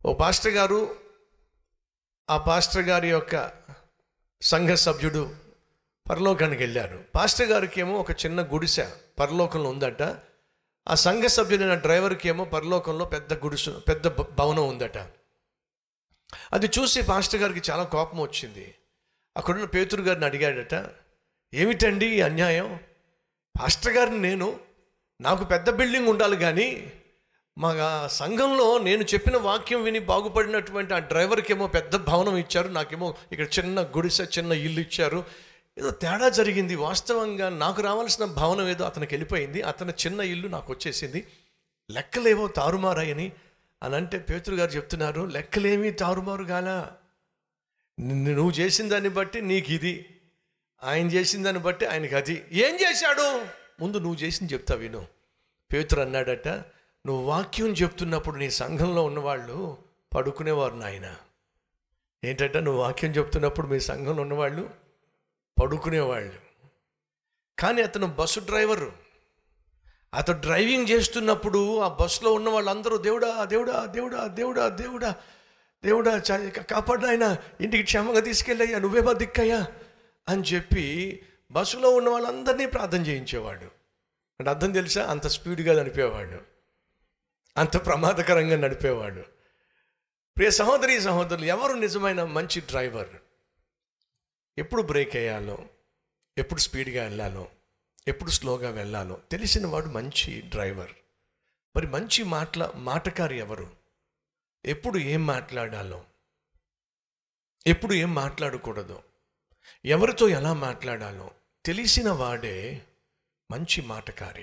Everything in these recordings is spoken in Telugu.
ఓ పాస్టర్ గారు ఆ పాస్టర్ గారి యొక్క సంఘ సభ్యుడు పరలోకానికి వెళ్ళారు పాస్టర్ గారికి ఏమో ఒక చిన్న గుడిసె పరలోకంలో ఉందట ఆ సంఘ సభ్యుడైన డ్రైవర్కి ఏమో పరలోకంలో పెద్ద గుడిసె పెద్ద భ- భవనం ఉందట అది చూసి పాస్టర్ గారికి చాలా కోపం వచ్చింది అక్కడున్న పేతురు గారిని అడిగాడట ఏమిటండి ఈ అన్యాయం పాస్టర్ గారిని నేను నాకు పెద్ద బిల్డింగ్ ఉండాలి కానీ మా సంఘంలో నేను చెప్పిన వాక్యం విని బాగుపడినటువంటి ఆ డ్రైవర్కి ఏమో పెద్ద భవనం ఇచ్చారు నాకేమో ఇక్కడ చిన్న గుడిసె చిన్న ఇల్లు ఇచ్చారు ఏదో తేడా జరిగింది వాస్తవంగా నాకు రావాల్సిన భవనం ఏదో అతనికి వెళ్ళిపోయింది అతని చిన్న ఇల్లు నాకు వచ్చేసింది లెక్కలేవో తారుమారాయని అని అంటే పేతురు గారు చెప్తున్నారు లెక్కలేమీ తారుమారు గాలా నిన్ను నువ్వు చేసిన దాన్ని బట్టి నీకు ఇది ఆయన చేసిన దాన్ని బట్టి ఆయనకి అది ఏం చేశాడు ముందు నువ్వు చేసింది చెప్తా విను పేతురు అన్నాడట నువ్వు వాక్యం చెప్తున్నప్పుడు నీ సంఘంలో ఉన్నవాళ్ళు పడుకునేవారు నాయన ఏంటంటే నువ్వు వాక్యం చెప్తున్నప్పుడు మీ సంఘంలో ఉన్నవాళ్ళు పడుకునేవాళ్ళు కానీ అతను బస్సు డ్రైవరు అతను డ్రైవింగ్ చేస్తున్నప్పుడు ఆ బస్సులో ఉన్న వాళ్ళందరూ దేవుడా దేవుడా దేవుడా దేవుడా దేవుడా దేవుడా చా- కాపాడు ఆయన ఇంటికి క్షేమంగా తీసుకెళ్ళయ్యా నువ్వేమో దిక్కయ్యా అని చెప్పి బస్సులో ఉన్న వాళ్ళందరినీ ప్రార్థన చేయించేవాడు అంటే అర్థం తెలుసా అంత స్పీడ్గా నడిపేవాడు అంత ప్రమాదకరంగా నడిపేవాడు ప్రియ సహోదరి సహోదరులు ఎవరు నిజమైన మంచి డ్రైవర్ ఎప్పుడు బ్రేక్ వేయాలో ఎప్పుడు స్పీడ్గా వెళ్ళాలో ఎప్పుడు స్లోగా వెళ్ళాలో తెలిసిన వాడు మంచి డ్రైవర్ మరి మంచి మాటల మాటకారి ఎవరు ఎప్పుడు ఏం మాట్లాడాలో ఎప్పుడు ఏం మాట్లాడకూడదు ఎవరితో ఎలా మాట్లాడాలో తెలిసిన వాడే మంచి మాటకారి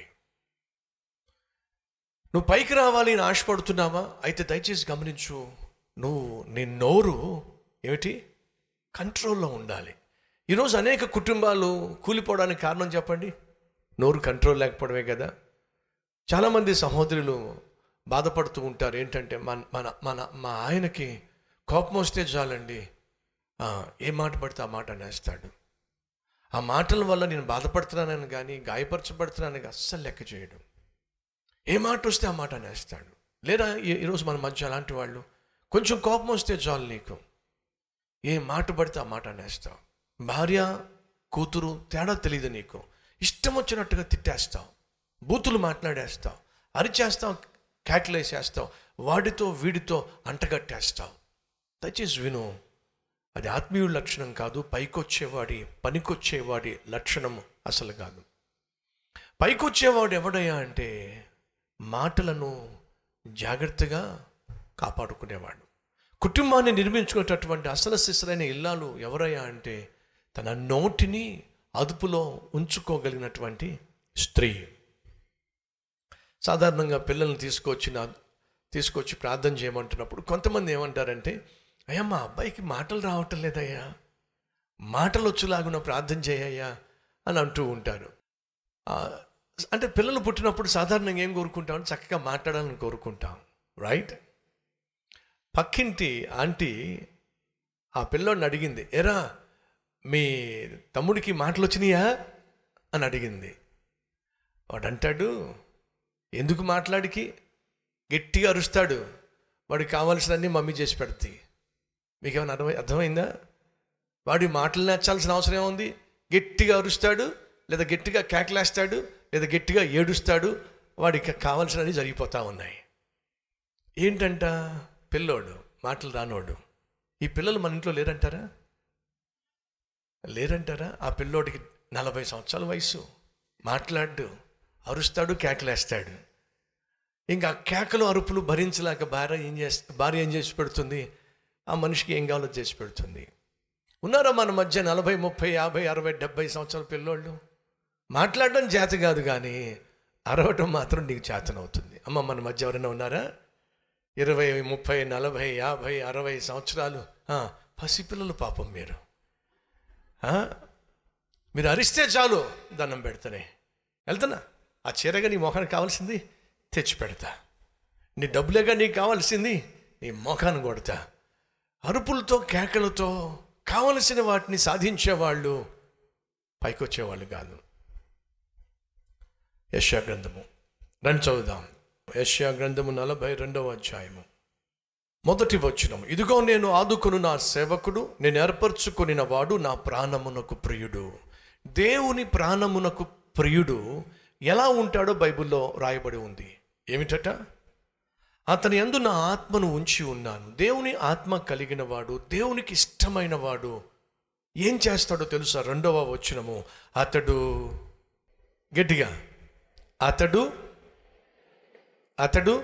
నువ్వు పైకి రావాలి అని ఆశపడుతున్నావా అయితే దయచేసి గమనించు నువ్వు నీ నోరు ఏమిటి కంట్రోల్లో ఉండాలి ఈరోజు అనేక కుటుంబాలు కూలిపోవడానికి కారణం చెప్పండి నోరు కంట్రోల్ లేకపోవడమే కదా చాలామంది సహోదరులు బాధపడుతూ ఉంటారు ఏంటంటే మన మన మన మా ఆయనకి కోపం వస్తే చాలండి ఆ, ఏ మాట పడితే ఆ మాట అనేస్తాడు ఆ మాటల వల్ల నేను బాధపడుతున్నానని కానీ గాయపరచబడుతున్నానని కానీ అస్సలు లెక్క చేయడం ఏ మాట వస్తే ఆ మాట అనేస్తాడు లేదా ఈ- ఈరోజు మన మధ్య అలాంటి వాళ్ళు కొంచెం కోపం వస్తే చాలు నీకు ఏ మాట పడితే ఆ మాట అనేస్తావు భార్య కూతురు తేడా తెలియదు నీకు ఇష్టం వచ్చినట్టుగా తిట్టేస్తావు బూతులు మాట్లాడేస్తావు అరిచేస్తావు కేకలేసేస్తావు వాడితో వీడితో అంటగట్టేస్తావు దయచేసి విను అది ఆత్మీయుల లక్షణం కాదు పైకొచ్చేవాడి పనికొచ్చేవాడి లక్షణం అసలు కాదు పైకొచ్చేవాడు ఎవడయ్యా అంటే మాటలను జాగ్రత్తగా కాపాడుకునేవాడు కుటుంబాన్ని నిర్మించుకునేటటువంటి అసలు శిశులైన ఇల్లాలు ఎవరయ్యా అంటే తన నోటిని అదుపులో ఉంచుకోగలిగినటువంటి స్త్రీ సాధారణంగా పిల్లల్ని తీసుకొచ్చిన తీసుకొచ్చి ప్రార్థన చేయమంటున్నప్పుడు కొంతమంది ఏమంటారంటే అయ్యా మా అబ్బాయికి మాటలు రావటం లేదయ్యా మాటలు వచ్చేలాగున ప్రార్థన చేయయ్యా అని అంటూ ఉంటారు ఆ, అంటే పిల్లలు పుట్టినప్పుడు సాధారణంగా ఏం కోరుకుంటాం చక్కగా మాట్లాడాలని కోరుకుంటాం రైట్ పక్కింటి ఆంటీ ఆ పిల్లోడిని అడిగింది ఎరా మీ తమ్ముడికి మాటలు వచ్చినాయా అని అడిగింది వాడు అంటాడు ఎందుకు మాట్లాడికి గట్టిగా అరుస్తాడు వాడికి కావాల్సినన్ని మమ్మీ చేసి పెడతాయి మీకేమైనా అర్థమై అర్థమైందా వాడి మాటలు నేర్చాల్సిన అవసరం ఏముంది గట్టిగా అరుస్తాడు లేదా గట్టిగా కేకలేస్తాడు లేదా గట్టిగా ఏడుస్తాడు వాడికి కావాల్సినవి జరిగిపోతూ ఉన్నాయి ఏంటంట పిల్లోడు మాటలు రానోడు ఈ పిల్లలు మన ఇంట్లో లేరంటారా లేరంటారా ఆ పిల్లోడికి నలభై సంవత్సరాల వయసు మాట్లాడు అరుస్తాడు కేకలేస్తాడు ఇంకా ఆ కేకలు అరుపులు భరించలేక భార్య ఏం చేస్త భార్య ఏం చేసి పెడుతుంది ఆ మనిషికి ఏం కావాలో చేసి పెడుతుంది ఉన్నారా మన మధ్య నలభై ముప్పై యాభై అరవై డెబ్బై సంవత్సరాల పిల్లోళ్ళు మాట్లాడడం చేత కాదు కానీ అరవటం మాత్రం నీకు చేతనవుతుంది అమ్మ మన మధ్య ఎవరైనా ఉన్నారా ఇరవై ముప్పై నలభై యాభై అరవై సంవత్సరాలు ఆ, పసిపిల్లలు పాపం మీరు ఆ? మీరు అరిస్తే చాలు దండం పెడతానే వెళ్తున్నా ఆ చీరగా నీ మొఖానికి కావాల్సింది తెచ్చి పెడతా నీ డబ్బులేగా నీకు కావాల్సింది నీ మొఖాన్ని కొడతా అరుపులతో కేకలతో కావలసిన వాటిని సాధించేవాళ్ళు పైకొచ్చేవాళ్ళు కాదు యశా గ్రంథము రండి చదువుదాం యశా గ్రంథము నలభై రెండవ అధ్యాయము మొదటి వచనం ఇదిగో నేను ఆదుకొను నా సేవకుడు నేను ఏర్పరచుకొనిన వాడు నా ప్రాణమునకు ప్రియుడు దేవుని ప్రాణమునకు ప్రియుడు ఎలా ఉంటాడో బైబిల్లో రాయబడి ఉంది ఏమిటట అతని యందు నా ఆత్మను ఉంచి ఉన్నాను దేవుని ఆత్మ కలిగిన వాడు దేవునికి ఇష్టమైన వాడు ఏం చేస్తాడో తెలుసా రెండవ వచనము అతడు గట్టిగా అతడు అతడు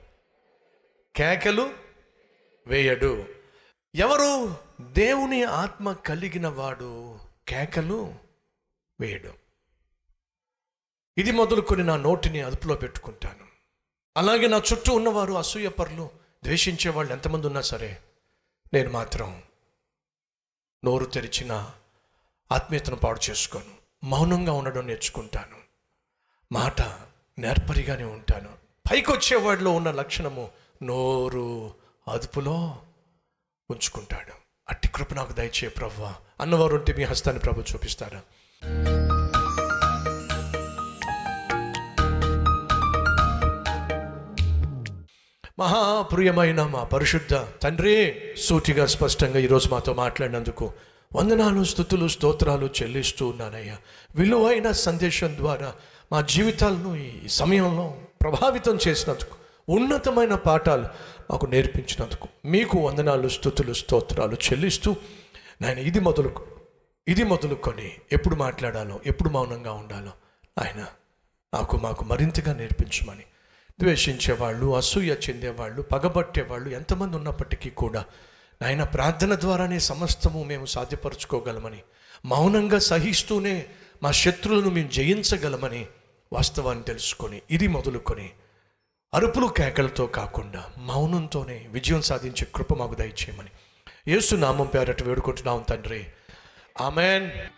కేకలు వేయడు ఎవరు దేవుని ఆత్మ కలిగిన వాడు కేకలు వేయడు ఇది మొదలుకొని నా నోటిని అదుపులో పెట్టుకుంటాను అలాగే నా చుట్టూ ఉన్నవారు అసూయపరులు ద్వేషించే వాళ్ళు ఎంతమంది ఉన్నా సరే నేను మాత్రం నోరు తెరిచిన ఆత్మీయతను పాడు చేసుకోను మౌనంగా ఉండడం నేర్చుకుంటాను మాట నేర్పరిగానే ఉంటాను పైకి వచ్చేవాడిలో ఉన్న లక్షణము నోరు అదుపులో ఉంచుకుంటాడు అట్టి కృప నాకు దయచే ప్రవ్వ అన్నవారు ఉంటే మీ హస్తాన్ని ప్రభు చూపిస్తారా మహాప్రియమైన మా పరిశుద్ధ తండ్రి సూటిగా స్పష్టంగా ఈరోజు మాతో మాట్లాడినందుకు వందనాలు స్థుతులు స్తోత్రాలు చెల్లిస్తూ ఉన్నానయ్యా విలువైన సందేశం ద్వారా మా జీవితాలను ఈ సమయంలో ప్రభావితం చేసినందుకు ఉన్నతమైన పాఠాలు మాకు నేర్పించినందుకు మీకు వందనాలు స్థుతులు స్తోత్రాలు చెల్లిస్తూ నాయన ఇది మొదలు ఇది మొదలుకొని ఎప్పుడు మాట్లాడాలో ఎప్పుడు మౌనంగా ఉండాలో ఆయన నాకు మాకు మరింతగా నేర్పించమని ద్వేషించేవాళ్ళు అసూయ చెందేవాళ్ళు పగబట్టేవాళ్ళు ఎంతమంది ఉన్నప్పటికీ కూడా నాయన ప్రార్థన ద్వారానే సమస్తము మేము సాధ్యపరచుకోగలమని మౌనంగా సహిస్తూనే మా శత్రువులను మేము జయించగలమని వాస్తవాన్ని తెలుసుకొని ఇది మొదలుకొని అరుపులు కేకలతో కాకుండా మౌనంతోనే విజయం సాధించే కృప మాకు దయచేయమని యేసు నామం పేరట వేడుకుంటున్నాం తండ్రి ఆమెన్